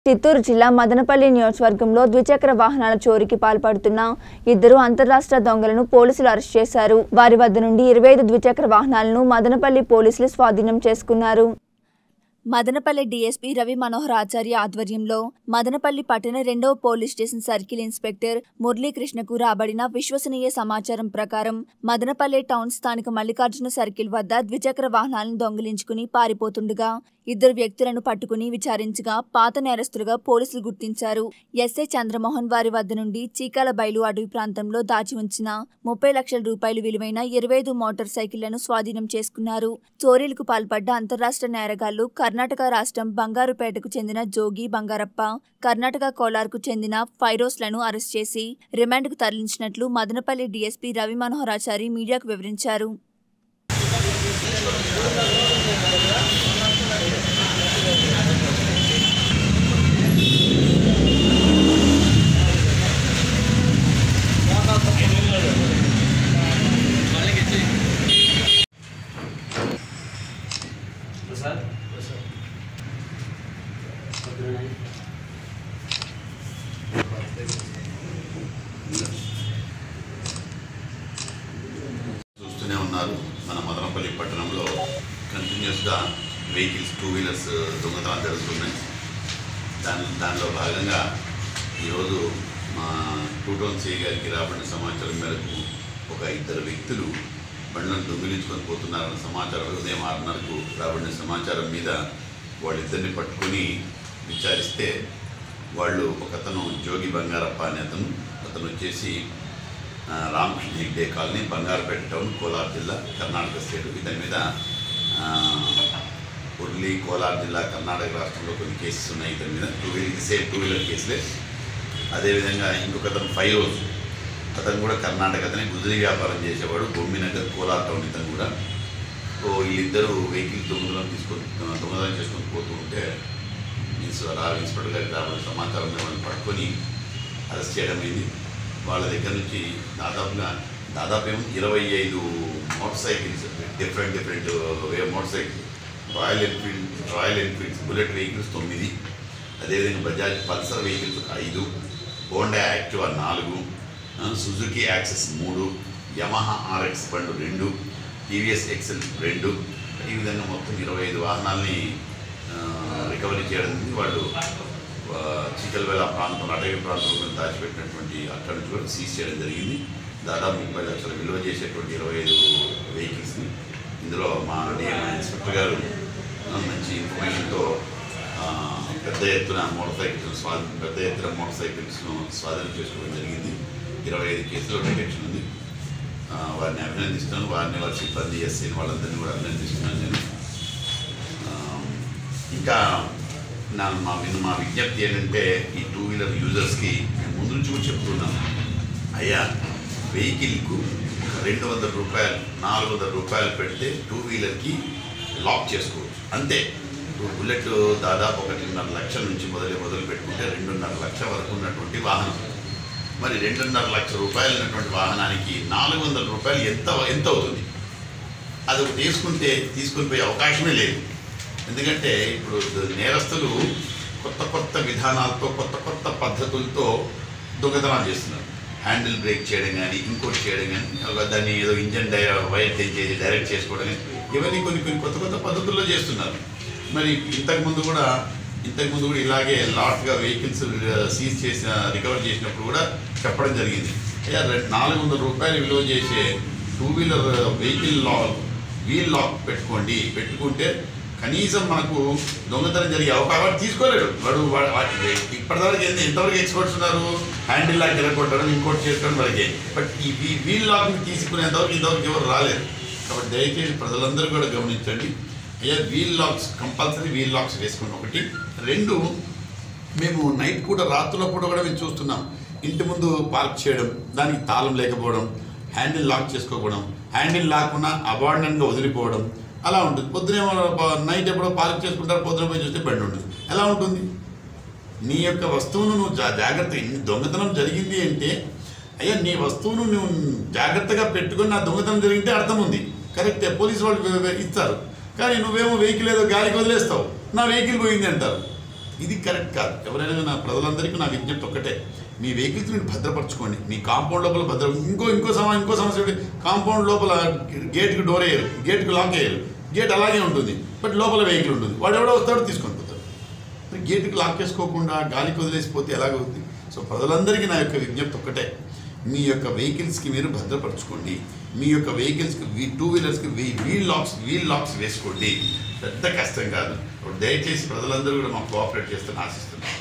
చిత్తూరు జిల్లా మదనపల్లి నియోజకవర్గంలో ద్విచక్ర వాహనాల చోరీకి పాల్పడుతున్న ఇద్దరు అంతర్రాష్ట్ర దొంగలను పోలీసులు అరెస్ట్ చేశారు వారి వద్ద నుండి ఇరవై ఐదు ద్విచక్ర వాహనాలను మదనపల్లి పోలీసులు స్వాధీనం చేసుకున్నారు మదనపల్లి డీఎస్పీ రవి మనోహర్ ఆచార్య ఆధ్వర్యంలో మదనపల్లి పట్టణ రెండవ పోలీస్ స్టేషన్ సర్కిల్ ఇన్స్పెక్టర్ మురళీకృష్ణకు రాబడిన విశ్వసనీయ సమాచారం ప్రకారం మదనపల్లి టౌన్ స్థానిక మల్లికార్జున సర్కిల్ వద్ద ద్విచక్ర వాహనాలను దొంగిలించుకుని పారిపోతుండగా ఇద్దరు వ్యక్తులను పట్టుకుని విచారించగా పాత నేరస్తులుగా పోలీసులు గుర్తించారు ఎస్ఐ చంద్రమోహన్ వారి వద్ద నుండి చీకాల బయలు అడవి ప్రాంతంలో దాచి ఉంచిన ముప్పై లక్షల రూపాయలు విలువైన ఇరవై ఐదు మోటార్ సైకిళ్లను స్వాధీనం చేసుకున్నారు చోరీలకు పాల్పడ్డ అంతర్రాష్ట్ర నేరగాళ్లు కర్ణాటక రాష్ట్రం బంగారుపేటకు చెందిన జోగి బంగారప్ప కర్ణాటక కోలార్కు చెందిన ఫైరోస్లను అరెస్ట్ చేసి రిమాండ్కు తరలించినట్లు మదనపల్లి డీఎస్పీ రవి మనోహరాచారి మీడియాకు వివరించారు సార్ చూస్తూనే ఉన్నారు మన మదనపల్లి పట్టణంలో కంటిన్యూస్గా వెహికల్స్ టూ వీలర్స్ దొంగతనాలు జరుగుతున్నాయి దాని దానిలో భాగంగా ఈరోజు మా టూ టౌన్ సిఐ గారికి రాబడిన సమాచారం మేరకు ఒక ఇద్దరు వ్యక్తులు బండ్లను దొంగిలించుకొని పోతున్నారన్న సమాచారం ఉదయం ఆరున్నరకు రాబడిన సమాచారం మీద వాళ్ళిద్దరిని పట్టుకొని విచారిస్తే వాళ్ళు ఒకతను జోగి బంగారప్ప అనే అతను అతను వచ్చేసి ఆ, రామకృష్ణ హెగ్డే కాలనీ బంగారుపేట టౌన్ కోలార్ జిల్లా కర్ణాటక స్టేట్ ఇతని మీద ఆ, ఉర్లి కోలార్ జిల్లా కర్ణాటక రాష్ట్రంలో కొన్ని కేసెస్ ఉన్నాయి ఇతని మీద two wheeler same two wheeler కేసులే అదేవిధంగా ఇంకొక అతను ఫైవ్ రోజు అతను కూడా కర్ణాటక అతనే గుజరీ వ్యాపారం చేసేవాడు బొమ్మినగర్ కోలార్ టౌన్ ఇతను కూడా సో వీళ్ళిద్దరూ వెహికల్ దొంగతనం తీసుకొని దొంగతనం చేసుకొని పోతూ ఉంటే ఇన్స్ రా ఇన్స్పెక్టర్ గారికి రాబడిన సమాచారం మీద వాళ్ళని పట్టుకొని అరెస్ట్ చేయడం అయింది వాళ్ళ దగ్గర నుంచి దాదాపుగా దాదాపు ఏమో ఇరవై ఐదు motorcycles different different way motorcycles Royal Enfield Royal Enfields bullet vehicles తొమ్మిది అదేవిధంగా బజాజ్ పల్సర్ వెహికల్స్ ఒక ఐదు హోండా యాక్టివా నాలుగు ఆ, సుజుకి యాక్సెస్ మూడు యమహా ఆర్ఎక్స్ బండు రెండు టీవీఎస్ ఎక్సెల్ రెండు ఈ విధంగా మొత్తం ఇరవై ఐదు వాహనాల్ని ఆ, రికవరీ చేయడం జరిగింది. వాళ్ళు ఆ, చికల్వేల ప్రాంతంలో అటవీ ప్రాంతంలో దాచిపెట్టినటువంటి అక్కడి నుంచి కూడా సీజ్ చేయడం జరిగింది దాదాపు ముప్పై లక్షల విలువ చేసేటువంటి ఇరవై ఐదు వెహికల్స్ని ఇందులో మా డిఎం ఇన్స్పెక్టర్ గారు ఆ, మంచి ఇన్ఫర్మేషన్తో ఆ, పెద్ద ఎత్తున మోటార్ సైకిల్స్ స్వాధీనం పెద్ద ఎత్తున మోటార్ సైకిల్స్ను స్వాధీనం చేసుకోవడం జరిగింది ఇరవై ఐదు కేసులో డిటెక్షన్ ఉంది ఆ, వారిని అభినందిస్తున్నాను వారిని వారి సిబ్బంది ఎస్సీని వాళ్ళందరినీ కూడా అభినందిస్తున్నాను నేను ఆ, ఇంకా నా మా విన్- మా విజ్ఞప్తి ఏంటంటే ఈ టూ వీలర్ యూజర్స్కి మేము ముందు నుంచి కూడా చెప్తున్నాను అయ్యా వెహికల్కు రెండు వందల రూపాయలు నాలుగు వందల రూపాయలు పెడితే టూ వీలర్కి లాక్ చేసుకోవచ్చు అంతే ఇప్పుడు బుల్లెట్ దాదాపు ఒకటిన్నర లక్షల నుంచి మొదలు మొదలు పెట్టుకుంటే రెండున్నర లక్షల వరకు ఉన్నటువంటి వాహనం మరి రెండున్నర లక్షల రూపాయలు ఉన్నటువంటి వాహనానికి నాలుగు వందల రూపాయలు ఎంత ఎంత అవుతుంది అది ఒకటి తీసుకుంటే తీసుకుని పోయే అవకాశమే లేదు ఎందుకంటే ఇప్పుడు నేరస్తులు కొత్త కొత్త విధానాలతో కొత్త కొత్త పద్ధతులతో దొంగతనాలు చేస్తున్నారు హ్యాండిల్ బ్రేక్ చేయడం కానీ ఇంకోటి చేయడం కానీ ఒక దాన్ని ఏదో ఇంజన్ డై వైర్ చేసి డైరెక్ట్ చేసుకోవడం కానీ ఇవన్నీ కొన్ని కొన్ని కొత్త కొత్త పద్ధతుల్లో చేస్తున్నారు మరి ఇంతకుముందు కూడా ఇంతకుముందు కూడా ఇలాగే లాట్గా వెహికల్స్ సీజ్ చేసిన రికవర్ చేసినప్పుడు కూడా చెప్పడం జరిగింది అయ్యా రె- నాలుగు వందల రూపాయలు విలువ చేసే two wheeler vehicle lock wheel lock పెట్టుకోండి పెట్టుకుంటే కనీసం మనకు దొంగతనం జరిగే అవకాశం తీసుకోలేడు వాడు వాడు- వాటి ఇప్పటివరకు ఏంది ఎంతవరకు ఎక్స్పర్ట్స్ ఉన్నారు హ్యాండిల్ లాక్ ఎరగొట్టడం ఇంకోటి చేసుకోవడం వరకే బట్ ఈ వీ- వీల్ లాక్ని తీసుకునేంతవరకు ఇంతవరకు ఎవరు రాలేదు కాబట్టి దయచేసి ప్రజలందరూ కూడా గమనించండి అయ్యా wheel locks compulsory wheel locks వేసుకోండి ఒకటి రెండు మేము నైట్ కూడా రాత్రుల పూట కూడా మేము చూస్తున్నాం ఇంటి ముందు పార్క్ చేయడం దానికి తాళం లేకపోవడం హ్యాండిల్ లాక్ చేసుకోకపోవడం హ్యాండిల్ లాక్కున్నా అబార్డనెంట్గా వదిలిపోవడం అలా ఉంటుంది పొద్దునేమో ప- నైట్ ఎప్పుడో పార్క్ చేసుకుంటారు పొద్దున పోయి చూస్తే బండి ఉంటుంది ఎలా ఉంటుంది నీ యొక్క వస్తువును నువ్వు జా జాగ్రత్త ఇన్ని దొంగతనం జరిగింది అంటే అయ్యా నీ వస్తువును నువ్వు జాగ్రత్తగా పెట్టుకొని నా దొంగతనం జరిగితే అర్థం ఉంది కరెక్టే పోలీసు వాళ్ళు వె- వె- ఇస్తారు కానీ నువ్వేమో వెహికల్ ఏదో గాలికి వదిలేస్తావు నా వెహికల్ పోయింది అంటారు ఇది కరెక్ట్ కాదు ఎవరైనా నా ప్రజలందరికీ నా విజ్ఞప్తి ఒక్కటే మీ వెహికల్స్ మీరు భద్రపరచుకోండి మీ కాంపౌండ్ లోపల భద్ర ఇంకో ఇంకో సమస్య ఇంకో సమస్య ఏంటి? కాంపౌండ్ లోపల గేట్కి డోర్ వేయరు గేట్కి లాక్ వేయరు గేట్ అలాగే ఉంటుంది బట్ లోపల వెహికల్ ఉంటుంది వాడు ఎవడో వస్తాడు తీసుకొని పోతాడు మరి గేట్కి లాక్ చేసుకోకుండా గాలికి వదిలేసిపోతే ఎలాగవుతుంది సో ప్రజలందరికీ నా యొక్క విజ్ఞప్తి ఒక్కటే మీ యొక్క వెహికల్స్కి మీరు భద్రపరచుకోండి మీ యొక్క వెహికల్స్కి వీ టూ వీలర్స్కి వీ వీల్ లాక్స్ వీల్ లాక్స్ వేసుకోండి పెద్ద కష్టం కాదు దయచేసి ప్రజలందరూ కూడా మాకు కోఆపరేట్ చేస్తారని ఆశిస్తున్నాను